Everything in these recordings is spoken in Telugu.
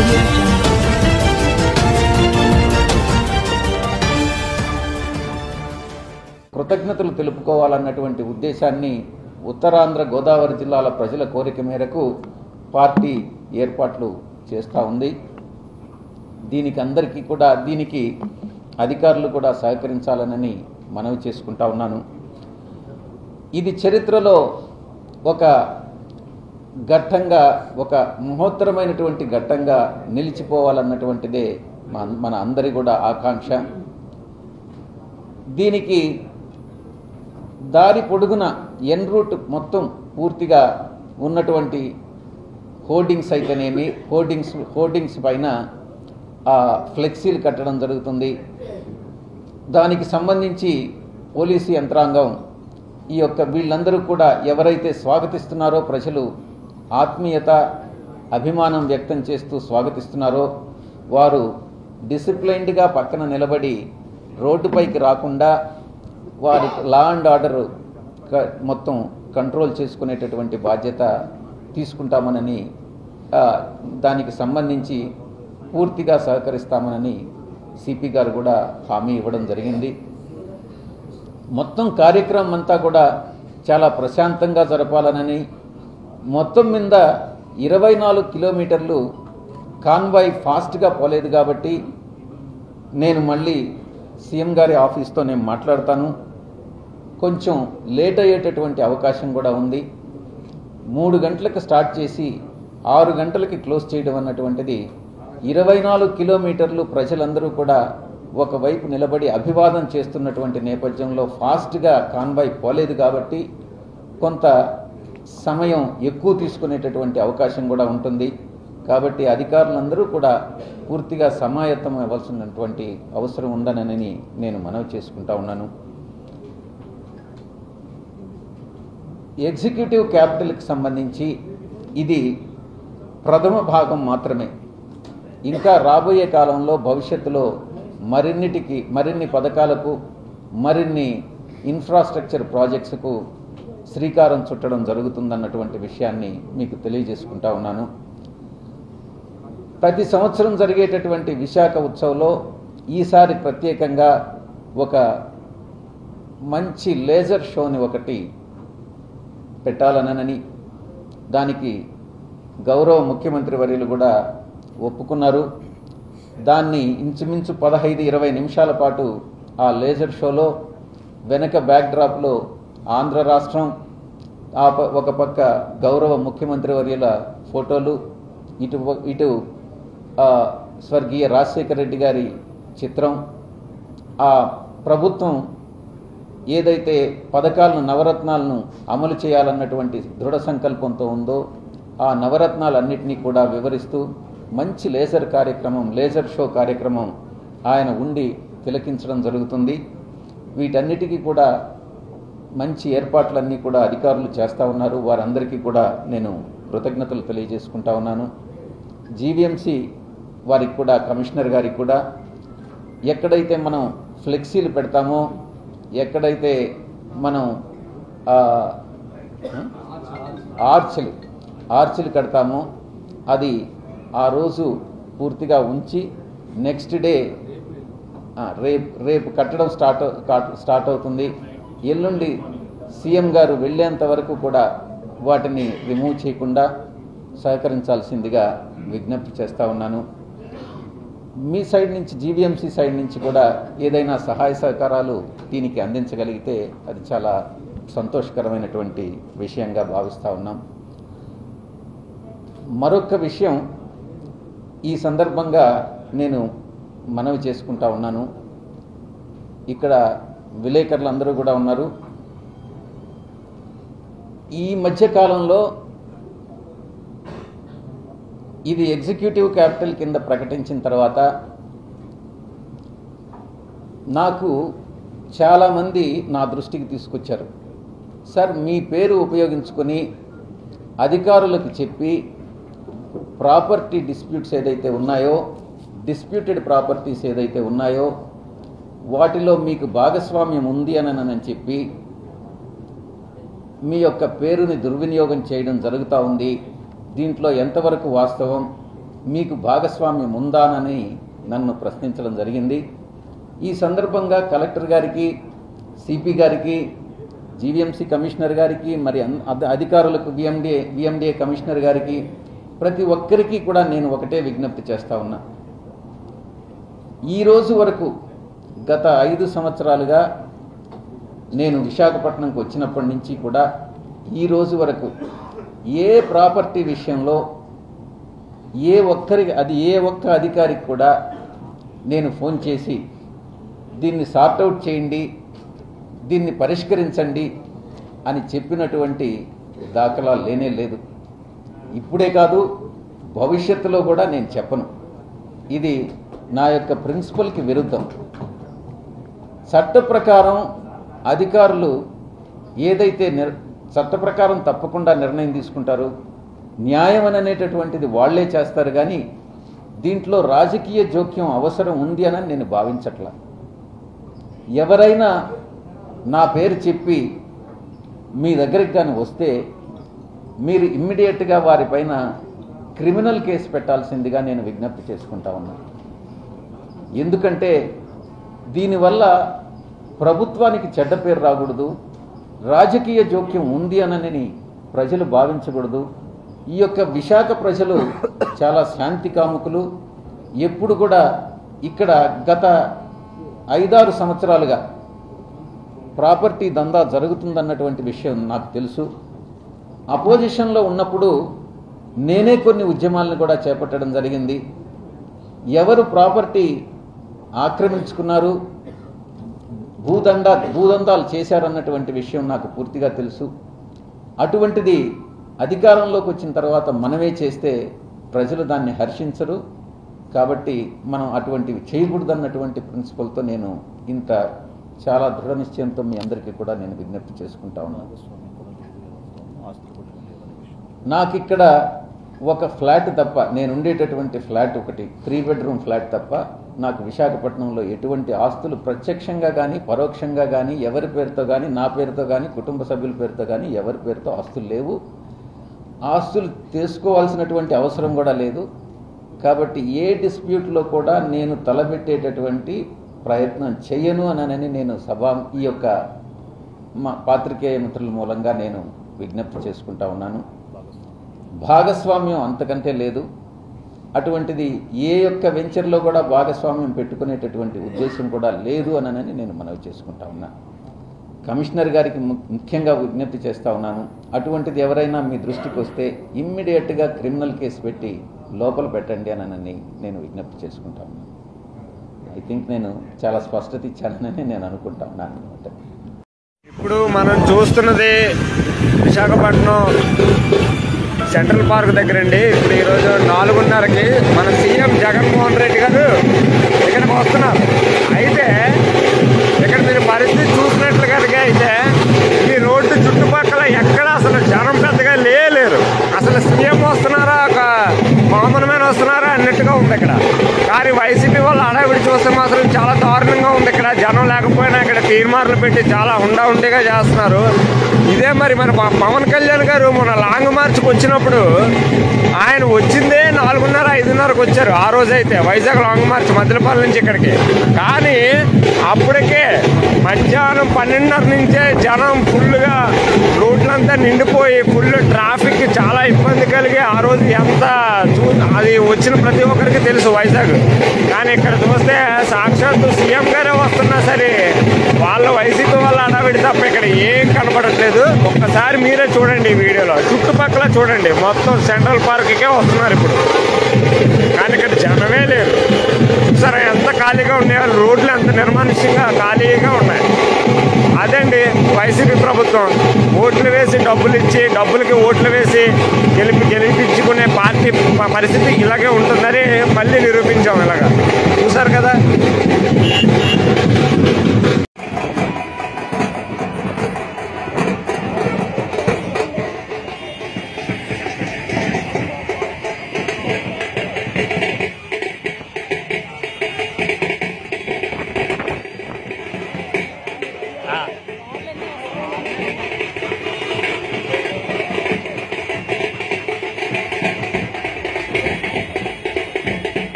audio jungle. కృతజ్ఞతలు తెలుపుకోవాలన్నటువంటి ఉద్దేశాన్ని ఉత్తరాంధ్ర గోదావరి జిల్లాల ప్రజల కోరిక మేరకు పార్టీ ఏర్పాట్లు చేస్తూ ఉంది దీనికి అందరికీ కూడా దీనికి అధికారులు కూడా సహకరించాలనని మనవి చేసుకుంటా ఉన్నాను ఇది చరిత్రలో ఒక ఘట్టంగా ఒక మహోత్తరమైనటువంటి ఘట్టంగా నిలిచిపోవాలన్నటువంటిదే మన మన అందరి కూడా ఆకాంక్ష దీనికి దారి పొడుగున ఎన్ రూట్ మొత్తం పూర్తిగా ఉన్నటువంటి హోర్డింగ్స్ అయితేనేమి హోర్డింగ్స్ హోర్డింగ్స్ పైన ఆ ఫ్లెక్సీలు కట్టడం జరుగుతుంది దానికి సంబంధించి పోలీసు యంత్రాంగం ఈ యొక్క వీళ్ళందరూ కూడా ఎవరైతే స్వాగతిస్తున్నారో ప్రజలు ఆత్మీయత అభిమానం వ్యక్తం చేస్తూ స్వాగతిస్తున్నారో వారు డిసిప్లైన్డ్గా పక్కన నిలబడి రోడ్డుపైకి రాకుండా వారి లా అండ్ ఆర్డర్ మొత్తం కంట్రోల్ చేసుకునేటటువంటి బాధ్యత తీసుకుంటామనని ఆ, దానికి సంబంధించి పూర్తిగా సహకరిస్తామనని సిపి గారు కూడా హామీ ఇవ్వడం జరిగింది మొత్తం కార్యక్రమం అంతా కూడా చాలా ప్రశాంతంగా జరపాలనని మొత్తం మీద ఇరవై నాలుగు కిలోమీటర్లు కాన్వాయ్ ఫాస్ట్గా పోలేదు కాబట్టి నేను మళ్ళీ సీఎం గారి ఆఫీస్తో నేను మాట్లాడతాను కొంచెం లేట్ అయ్యేటటువంటి అవకాశం కూడా ఉంది మూడు గంటలకు స్టార్ట్ చేసి ఆరు గంటలకి క్లోజ్ చేయడం అన్నటువంటిది ఇరవై నాలుగు కిలోమీటర్లు ప్రజలందరూ కూడా ఒకవైపు నిలబడి అభివాదం చేస్తున్నటువంటి నేపథ్యంలో ఫాస్ట్గా కాన్వాయ్ పోలేదు కాబట్టి కొంత సమయం ఎక్కువ తీసుకునేటటువంటి అవకాశం కూడా ఉంటుంది కాబట్టి అధికారులందరూ కూడా పూర్తిగా సమాయత్తం అవ్వాల్సినటువంటి అవసరం ఉందనని నేను మనవి చేసుకుంటా ఉన్నాను ఎగ్జిక్యూటివ్ క్యాపిటల్కి సంబంధించి ఇది ప్రథమ భాగం మాత్రమే ఇంకా రాబోయే కాలంలో భవిష్యత్తులో మరిన్నిటికి మరిన్ని పథకాలకు మరిన్ని ఇన్ఫ్రాస్ట్రక్చర్ ప్రాజెక్ట్స్కు శ్రీకారం చుట్టడం జరుగుతుందన్నటువంటి విషయాన్ని మీకు తెలియజేసుకుంటా ఉన్నాను ప్రతి సంవత్సరం జరిగేటటువంటి విశాఖ ఉత్సవంలో ఈసారి ప్రత్యేకంగా ఒక మంచి లేజర్ షోని ఒకటి పెట్టాలనని దానికి గౌరవ ముఖ్యమంత్రి వర్యులు కూడా ఒప్పుకున్నారు దాన్ని ఇంచుమించు పదహైదు ఇరవై నిమిషాల పాటు ఆ లేజర్ షోలో వెనక బ్యాక్డ్రాప్లో ఆంధ్ర రాష్ట్రం ఆ ప- ఒక పక్క గౌరవ ముఖ్యమంత్రి వర్యుల ఫోటోలు ఇటు ప- ఇటు ఆ, స్వర్గీయ రాజశేఖర రెడ్డి గారి చిత్రం ఆ ప్రభుత్వం ఏదైతే పథకాలను నవరత్నాలను అమలు చేయాలన్నటువంటి దృఢ సంకల్పంతో ఉందో ఆ నవరత్నాలన్నింటినీ కూడా వివరిస్తూ మంచి లేజర్ కార్యక్రమం లేజర్ షో కార్యక్రమం ఆయన ఉండి తిలకించడం జరుగుతుంది వీటన్నిటికీ కూడా మంచి ఏర్పాట్లన్నీ కూడా అధికారులు చేస్తూ ఉన్నారు వారందరికీ కూడా నేను కృతజ్ఞతలు తెలియజేసుకుంటా ఉన్నాను జీవీఎంసీ వారికి కూడా కమిషనర్ గారికి కూడా ఎక్కడైతే మనం ఫ్లెక్సీలు పెడతామో ఎక్కడైతే మనం ఆ, ఆర్చ్లు ఆర్చ్లు కడతామో అది ఆ రోజు పూర్తిగా ఉంచి నెక్స్ట్ డే ఆ, రేపు రేపు కట్టడం స్టార్ట్ కా- స్టార్ట్ అవుతుంది ఎల్లుండి సీఎం గారు వెళ్ళేంత వరకు కూడా వాటిని రిమూవ్ చేయకుండా సహకరించాల్సిందిగా విజ్ఞప్తి చేస్తా ఉన్నాను మీ సైడ్ నుంచి జీవీఎంసీ సైడ్ నుంచి కూడా ఏదైనా సహాయ సహకారాలు దీనికి అందించగలిగితే అది చాలా సంతోషకరమైనటువంటి విషయంగా భావిస్తూ ఉన్నాం మరొక విషయం ఈ సందర్భంగా నేను మనవి చేసుకుంటా ఉన్నాను ఇక్కడ విలేకరులు అందరూ కూడా ఉన్నారు ఈ మధ్య కాలంలో ఇది ఎగ్జిక్యూటివ్ క్యాపిటల్ కింద ప్రకటించిన తర్వాత నాకు చాలామంది నా దృష్టికి తీసుకొచ్చారు సార్ మీ పేరు ఉపయోగించుకొని అధికారులకు చెప్పి ప్రాపర్టీ డిస్ప్యూట్స్ ఏదైతే ఉన్నాయో డిస్ప్యూటెడ్ ప్రాపర్టీస్ ఏదైతే ఉన్నాయో వాటిలో మీకు భాగస్వామ్యం ఉంది అని అని చెప్పి మీ యొక్క పేరుని దుర్వినియోగం చేయడం జరుగుతూ ఉంది దీంట్లో ఎంతవరకు వాస్తవం మీకు భాగస్వామ్యం ఉందానని నన్ను ప్రశ్నించడం జరిగింది ఈ సందర్భంగా కలెక్టర్ గారికి సిపి గారికి జీవీఎంసీ కమిషనర్ గారికి మరి అన్- అధ- అధికారులకు విఎండిఏ విఎండిఏ కమిషనర్ గారికి ప్రతి ఒక్కరికి కూడా నేను ఒకటే విజ్ఞప్తి చేస్తా ఉన్నా ఈ రోజు వరకు గత ఐదు సంవత్సరాలుగా నేను విశాఖపట్నంకి వచ్చినప్పటి నుంచి కూడా ఈ రోజు వరకు ఏ ప్రాపర్టీ విషయంలో ఏ ఒక్కరికి అది ఏ ఒక్క అధికారికి కూడా నేను ఫోన్ చేసి దీన్ని సార్ట్అవుట్ చేయండి దీన్ని పరిష్కరించండి అని చెప్పినటువంటి దాఖలా లేనే లేదు ఇప్పుడే కాదు భవిష్యత్తులో కూడా నేను చెప్పను ఇది నా యొక్క ప్రిన్సిపల్కి విరుద్ధం చట్ట ప్రకారం అధికారులు ఏదైతే నిర్ చట్ట ప్రకారం తప్పకుండా నిర్ణయం తీసుకుంటారు న్యాయం అని అనేటటువంటిది వాళ్లే చేస్తారు కానీ దీంట్లో రాజకీయ జోక్యం అవసరం ఉంది అని నేను భావించట్లా ఎవరైనా నా పేరు చెప్పి మీ దగ్గరికి కానీ వస్తే మీరు ఇమ్మీడియట్గా వారిపైన క్రిమినల్ కేసు పెట్టాల్సిందిగా నేను విజ్ఞప్తి చేసుకుంటా ఉన్నాను ఎందుకంటే దీనివల్ల ప్రభుత్వానికి చెడ్డ పేరు రాకూడదు రాజకీయ జోక్యం ఉంది అనని ప్రజలు భావించకూడదు ఈ యొక్క విశాఖ ప్రజలు చాలా శాంతి కాముకులు ఎప్పుడు కూడా ఇక్కడ గత ఐదారు సంవత్సరాలుగా ప్రాపర్టీ దందా జరుగుతుందన్నటువంటి విషయం నాకు తెలుసు అపోజిషన్లో ఉన్నప్పుడు నేనే కొన్ని ఉద్యమాలను కూడా చేపట్టడం జరిగింది ఎవరు ప్రాపర్టీ ఆక్రమించుకున్నారు భూదండ భూదందాలు చేశారన్నటువంటి విషయం నాకు పూర్తిగా తెలుసు అటువంటిది అధికారంలోకి వచ్చిన తర్వాత మనమే చేస్తే ప్రజలు దాన్ని హర్షించరు కాబట్టి మనం అటువంటివి చేయకూడదన్నటువంటి ప్రిన్సిపల్తో నేను ఇంత చాలా దృఢ నిశ్చయంతో మీ అందరికీ కూడా నేను విజ్ఞప్తి చేసుకుంటా ఉన్నాను నాకు ఇక్కడ ఒక ఫ్లాట్ తప్ప నేను ఉండేటటువంటి ఫ్లాట్ ఒకటి త్రీ బెడ్రూమ్ ఫ్లాట్ తప్ప నాకు విశాఖపట్నంలో ఎటువంటి ఆస్తులు ప్రత్యక్షంగా కానీ పరోక్షంగా కానీ ఎవరి పేరుతో కానీ నా పేరుతో కానీ కుటుంబ సభ్యుల పేరుతో కానీ ఎవరి పేరుతో ఆస్తులు లేవు ఆస్తులు తీసుకోవాల్సినటువంటి అవసరం కూడా లేదు కాబట్టి ఏ డిస్ప్యూట్లో కూడా నేను తలపెట్టేటటువంటి ప్రయత్నం చెయ్యను అనని నేను సభా ఈ యొక్క మా పాత్రికేయ మిత్రుల మూలంగా నేను విజ్ఞప్తి చేసుకుంటా ఉన్నాను భాగస్వామ్యం అంతకంటే లేదు అటువంటిది ఏ యొక్క వెంచర్లో కూడా భాగస్వామ్యం పెట్టుకునేటటువంటి ఉద్దేశం కూడా లేదు అనని నేను మనవి చేసుకుంటా ఉన్నా కమిషనర్ గారికి ము- ముఖ్యంగా విజ్ఞప్తి చేస్తా ఉన్నాను అటువంటిది ఎవరైనా మీ దృష్టికి వస్తే ఇమ్మీడియట్గా క్రిమినల్ కేసు పెట్టి లోపల పెట్టండి అనని నేను విజ్ఞప్తి చేసుకుంటా ఉన్నాను ఐ థింక్ నేను చాలా స్పష్టత ఇచ్చానని నేను అనుకుంటా ఉన్నాను అనమాట ఇప్పుడు మనం చూస్తున్నది విశాఖపట్నం సెంట్రల్ పార్క్ దగ్గర అండి ఇప్పుడు ఈరోజు నాలుగున్నరకి మన సీఎం జగన్మోహన్ రెడ్డి గారు ఇక్కడికి వస్తున్నారు అయితే ఇక్కడ మీరు పరిస్థితి చూసినట్లుగా అయితే ఈ రోడ్డు చుట్టుపక్కల ఎక్కడ అసలు జనం పెద్దగా లేలేరు అసలు సీఎం వస్తున్నారా ఒక కామన్ మ్యాన్ వస్తున్నారా అన్నట్టుగా ఉంది ఇక్కడ కానీ వైసీపీ వాళ్ళు హడావిడి చూస్తే మాత్రం చాలా దారుణంగా ఉంది ఇక్కడ జనం లేకపోయినా ఇక్కడ తీర్మానాలు పెట్టి చాలా ఉండా ఉండిగా చేస్తున్నారు ఇదే మరి మన ప- పవన్ కళ్యాణ్ గారు మన లాంగ్ మార్చ్కి వచ్చినప్పుడు ఆయన వచ్చిందే నాలుగున్నర ఐదున్నరకు వచ్చారు ఆ రోజు అయితే వైజాగ్ లాంగ్ మార్చ్ మద్దలపల్లి నుంచి ఇక్కడికి కానీ అప్పటికే మధ్యాహ్నం పన్నెండున్నర నుంచే జనం ఫుల్గా రోడ్లంతా నిండిపోయి ఫుల్ ట్రాఫిక్ చాలా ఇబ్బంది కలిగి ఆ రోజు ఎంత చూ అది వచ్చిన ప్రతి ఒక్కరికి తెలుసు వైజాగ్ కానీ ఇక్కడ చూస్తే సాక్షాత్తు సీఎం గారే వస్తున్నా సరే వాళ్ళ వైసీపీ వాళ్ళ అడవిడి తప్ప ఇక్కడ ఏం కనపడట్లేదు ఒక్కసారి మీరే చూడండి ఈ వీడియోలో చుట్టుపక్కల చూడండి మొత్తం సెంట్రల్ పార్క్కే వస్తున్నారు ఇప్పుడు కానీ ఇక్కడ జనమే లేరు సరే ఎంత ఖాళీగా ఉన్నాయో రోడ్లు ఎంత నిర్మానుష్యంగా ఖాళీగా ఉన్నాయి అదండి వైసీపీ ప్రభుత్వం ఓట్లు వేసి డబ్బులు ఇచ్చి డబ్బులకి ఓట్లు వేసి గెలిపి గెలిపించుకునే పార్టీ ప- పరిస్థితి ఇలాగే ఉంటుందని మళ్ళీ నిరూపించాం ఇలాగా చూసారు కదా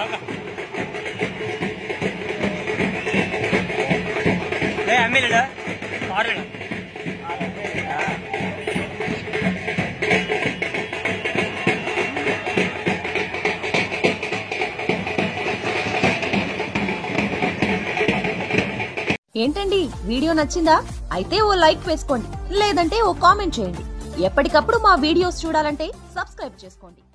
అమ్మేలేడా ఆడలేడా ఏంటండి వీడియో నచ్చిందా అయితే ఓ లైక్ వేసుకోండి లేదంటే ఓ కామెంట్ చేయండి ఎప్పటికప్పుడు మా వీడియోస్ చూడాలంటే సబ్స్క్రైబ్ చేసుకోండి